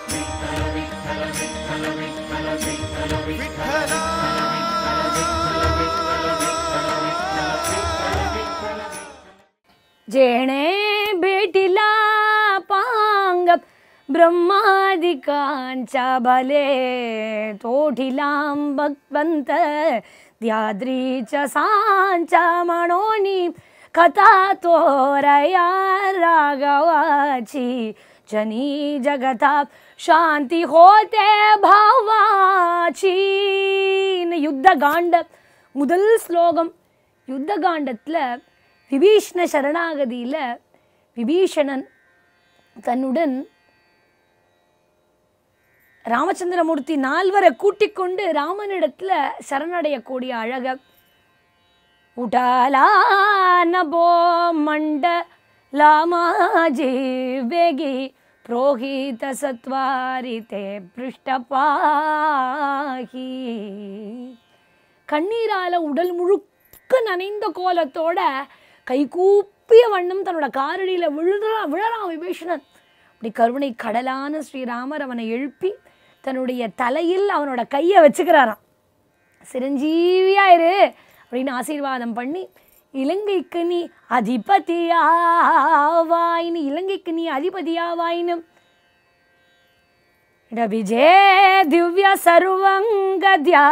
जेणे भेटिला पांग ब्रह्मादिकांच्या भले तोठिलां भगवंत द्याद्रीच्या सांच्या म्हणोनी कथा तोरया राघवाची जनी जगता शांती होते भावाची யுத்தகாண்ட முதல் ஸ்லோகம் யுத்தகாண்டத்தில் விபீஷ்ண சரணாகதியில் விபீஷணன் தன்னுடன் ராமச்சந்திரமூர்த்தி நால்வரை கூட்டிக் கொண்டு ராமனிடத்துல சரணடையக்கூடிய அழக உடாலா நபோ மண்ட லாமாஜி வேகி புரோஹித சத்வாரி தே பிருஷ்டபாகி கண்ணீரால உடல் முழுக்க நனைந்த கோலத்தோட கைகூப்பிய வண்ணம் தன்னோட காரடியில விழுறா விழறான் விபீஷணன் அப்படி கருணை கடலான ஸ்ரீராமர் அவனை எழுப்பி தன்னுடைய தலையில் அவனோட கையை வச்சுக்கிறாராம் சிரஞ்சீவியா இரு அப்படின்னு ஆசீர்வாதம் பண்ணி இலங்கைக்கு நீ அதிபதியாவாயின்னு இலங்கைக்கு நீ அதிபதியாவாயின்னு விஜே திவ்ய சர்வங்கத்யா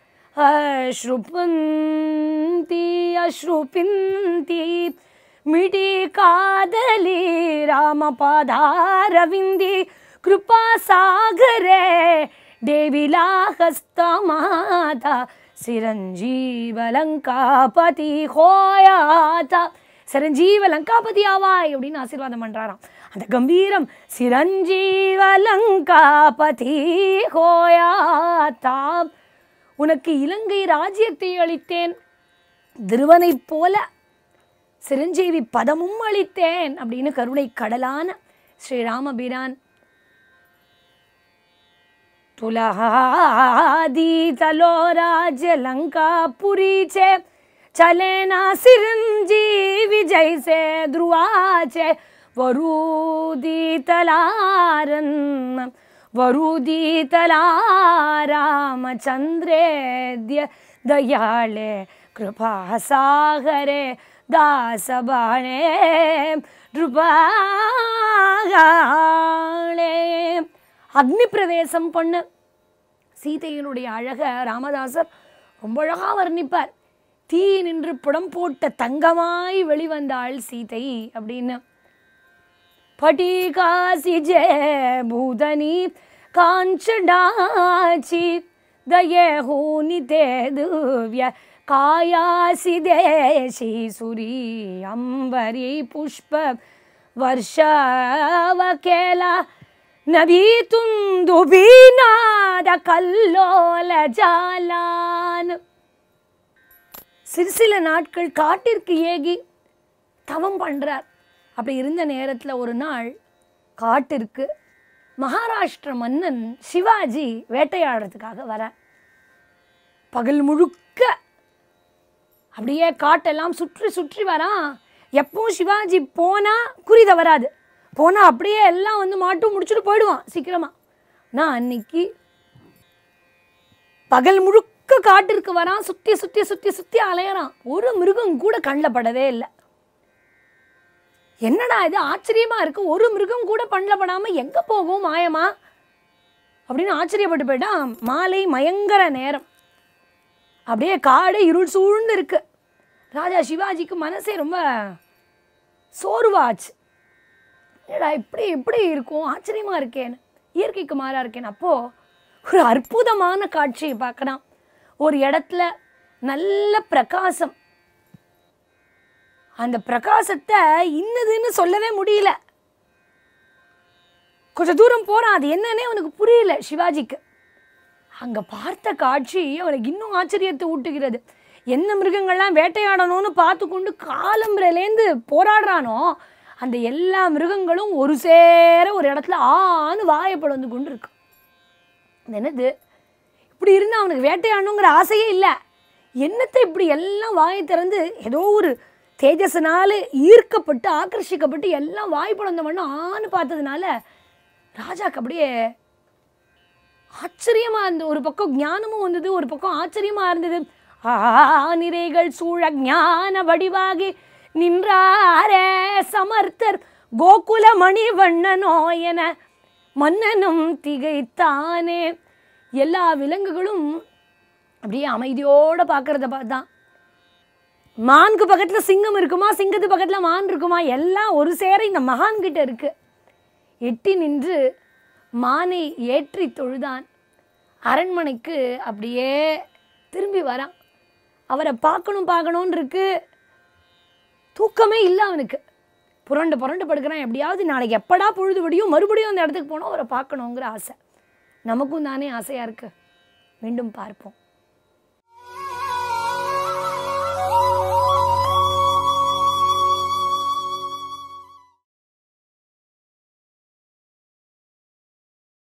அஸ்ருபந்தி அஸ்ருபிந்தி மிடி காதலி ராமபாதாரவிந்தி कृपा सागरे देविला हस्तमाता சிரஞ்சீவ லங்காபதி ஹோயாதா சிரஞ்சீவ லங்காபதி ஆவாய் அப்படின்னு ஆசீர்வாதம் பண்றாராம் அந்த கம்பீரம் சிரஞ்சீவ லங்காபதி ஹோயாதா உனக்கு இலங்கை ராஜ்யத்தை அளித்தேன் திருவனைப் போல சிரஞ்சீவி பதமும் அளித்தேன் அப்படின்னு கருணை கடலான ஸ்ரீராமபிரான் तुलादीतलो राज्य लंकापुरीचे चले ना सिरंजीवी जैसे ध्रुवाचे वरुदीतलारन वरुदीतला रामचंद्रेद्य दयाळे कृपासागरे दासबाणे நృபாளே அக்னி பிரவேசம் பண்ண சீதையினுடைய அழக ராமதாசர் ரொம்ப அழகா வர்ணிப்பார் தீ நின்று புடம் போட்ட தங்கமாய் வெளிவந்தாள் சீதை அப்படின்னு பட்டிகாசி ஜே பூதனி காஞ்சடாச்சி தயே ஹூனி தே திவ்ய காயாசி தேசி சுரி அம்பரி புஷ்ப ವರ್ಷವಕೆಲ ನಭೀತುಂದು ಬೀನಾದ கல்லோல ஜாலான் சிறு சில நாட்கள் காட்டிற்கு ஏகி தவம் பண்றார் அப்படி இருந்த நேரத்தில் ஒரு நாள் காட்டிற்கு மகாராஷ்டிர மன்னன் சிவாஜி வேட்டையாடுறதுக்காக வர பகல் முழுக்க அப்படியே காட்டெல்லாம் சுற்றி சுற்றி வரான் எப்பவும் சிவாஜி போனால் குறி தவறாது போனால் அப்படியே எல்லாம் வந்து மாட்டும் முடிச்சுட்டு போயிடுவான் சீக்கிரமாக நான் அன்னைக்கு பகல் முழுக்க காட்டிற்கு வரான் சுற்றி சுற்றி சுற்றி சுற்றி அலையறான் ஒரு மிருகம் கூட கண்ணில் படவே இல்லை என்னடா இது ஆச்சரியமா இருக்கு ஒரு மிருகம் கூட கண்ணில் படாமல் எங்கே போகும் மாயமா அப்படின்னு ஆச்சரியப்பட்டு போயிட்டான் மாலை மயங்கர நேரம் அப்படியே காடு இருள் சூழ்ந்து இருக்கு ராஜா சிவாஜிக்கு மனசே ரொம்ப சோர்வாச்சு என்னடா இப்படி இப்படி இருக்கும் ஆச்சரியமா இருக்கேன்னு இயற்கைக்கு மாறா இருக்கேன் அப்போ ஒரு அற்புதமான காட்சியை பார்க்கலாம் ஒரு இடத்துல நல்ல பிரகாசம் அந்த பிரகாசத்தை இன்னதுன்னு சொல்லவே முடியல கொஞ்சம் தூரம் போறான் அது என்னன்னே அவனுக்கு புரியல சிவாஜிக்கு அங்க பார்த்த காட்சி அவனுக்கு இன்னும் ஆச்சரியத்தை ஊட்டுகிறது என்ன மிருகங்கள்லாம் வேட்டையாடணும்னு பார்த்து கொண்டு காலம்பரையிலேருந்து போராடுறானோ அந்த எல்லா மிருகங்களும் ஒரு சேர ஒரு இடத்துல ஆன்னு வாயப்படந்து கொண்டு இருக்கு அது என்னது இப்படி இருந்தால் அவனுக்கு வேட்டையாடணுங்கிற ஆசையே இல்லை என்னத்தை இப்படி எல்லாம் வாயை திறந்து ஏதோ ஒரு தேஜஸ்னால ஈர்க்கப்பட்டு ஆக்கர்ஷிக்கப்பட்டு எல்லாம் வாய் பிளந்த மண்ணும் ஆன்னு பார்த்ததுனால ராஜாக்கு அப்படியே ஆச்சரியமா இருந்தது ஒரு பக்கம் ஞானமும் வந்தது ஒரு பக்கம் ஆச்சரியமா இருந்தது ஆனிரைகள் சூழ ஞான வடிவாகி நின்றாரே சமர்த்தர் கோகுல மணிவண்ணனோ என மன்னனும் திகைத்தானே எல்லா விலங்குகளும் அப்படியே அமைதியோட பார்க்கறத பார்த்தான் மானுக்கு பக்கத்துல சிங்கம் இருக்குமா சிங்கத்து பக்கத்துல மான் இருக்குமா எல்லாம் ஒரு சேர இந்த மகான் கிட்ட இருக்கு எட்டி நின்று மானை ஏற்றி தொழுதான் அரண்மனைக்கு அப்படியே திரும்பி வரான் அவரை பார்க்கணும் பார்க்கணும்னு இருக்கு தூக்கமே இல்லை அவனுக்கு புரண்டு புரண்டு படுக்கிறான் எப்படியாவது நாளைக்கு எப்படா பொழுது விடியும் மறுபடியும் அந்த இடத்துக்கு போனோம் அவரை பார்க்கணுங்கிற ஆசை நமக்கும் தானே ஆசையாக இருக்கு மீண்டும் பார்ப்போம்